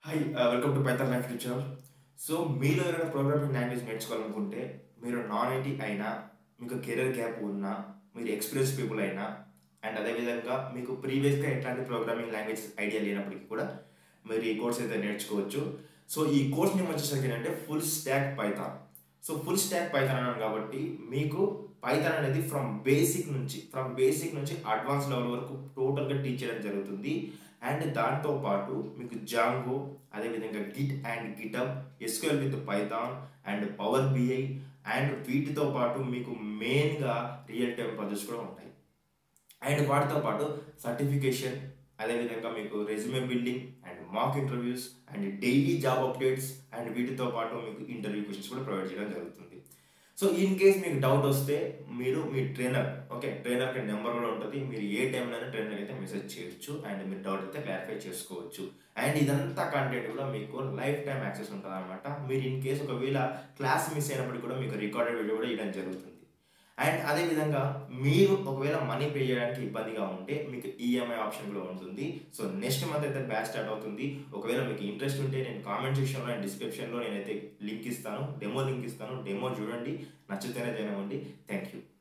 hi welcome to Python life teacher so మీలో ఏదైనా programming language నేర్చుకోవాలనుకుంటే మీరు నాన్ ఐటీ అయినా మీకు కెరీర్ గ్యాప్ ఉన్నా మీరు ఎక్స్పీరియన్స్ పీపుల్ అయినా అండ్ అదేవిధంగా మీకు ప్రీవియస్గా ఎట్లాంటి ప్రోగ్రామింగ్ లాంగ్వేజ్ ఐడియా లేనప్పటికీ కూడా మీరు ఈ కోర్స్ అయితే నేర్చుకోవచ్చు సో ఈ కోర్స్ నేమ్ వచ్చేసరికి ఏంటంటే full stack Python so full stack Python అన్నాను కాబట్టి మీకు పైథాన్ అనేది ఫ్రమ్ బేసిక్ నుంచి ఫ్రమ్ బేసిక్ నుంచి అడ్వాన్స్ లెవెల్ వరకు టోటల్గా టీచ్ చేయడం జరుగుతుంది అండ్ దాంతో పాటు మీకు జాంగో అదేవిధంగా Git and GitHub SQL with Python and Power BI and వీటితో పాటు మీకు మెయిన్గా రియల్ టైం ప్రాజెక్ట్స్ కూడా ఉంటాయి అండ్ వాటితో పాటు సర్టిఫికేషన్ అదేవిధంగా మీకు resume building and mock interviews and daily job updates and వీటితో పాటు మీకు ఇంటర్వ్యూ క్వశ్చన్స్ కూడా ప్రొవైడ్ చేయడం జరుగుతుంది సో ఇన్ కేస్ మీకు డౌట్ వస్తే మీరు మీ ట్రైనర్ ఓకే ట్రైనర్కి నెంబర్ కూడా ఉంటుంది మీరు ఏ టైంలోనే ట్రైనర్కి అయితే మెసేజ్ చేయొచ్చు అండ్ మీరు డౌట్ అయితే క్లారిఫై చేసుకోవచ్చు అండ్ ఇదంతా కంటెంట్ కూడా మీకు లైఫ్ టైం యాక్సెస్ ఉంటుంది అనమాట మీరు ఇన్ కేస్ ఒకవేళ క్లాస్ మిస్ అయినప్పుడు కూడా మీకు రికార్డెడ్ వీడియో కూడా ఇవ్వడం జరుగుతుంది అండ్ అదేవిధంగా మీరు ఒకవేళ మనీ పే చేయడానికి ఇబ్బందిగా ఉంటే మీకు ఈఎంఐ ఆప్షన్ కూడా ఉంటుంది సో నెక్స్ట్ మంత్ అయితే బ్యాచ్ స్టార్ట్ అవుతుంది ఒకవేళ మీకు ఇంట్రెస్ట్ ఉంటే నేను కామెంట్ సెక్షన్లో అండ్ డిస్క్రిప్షన్లో నేనైతే లింక్ ఇస్తాను డెమో లింక్ ఇస్తాను డెమో చూడండి నచ్చితేనే జాయిన్ అవ్వండి థ్యాంక్ యూ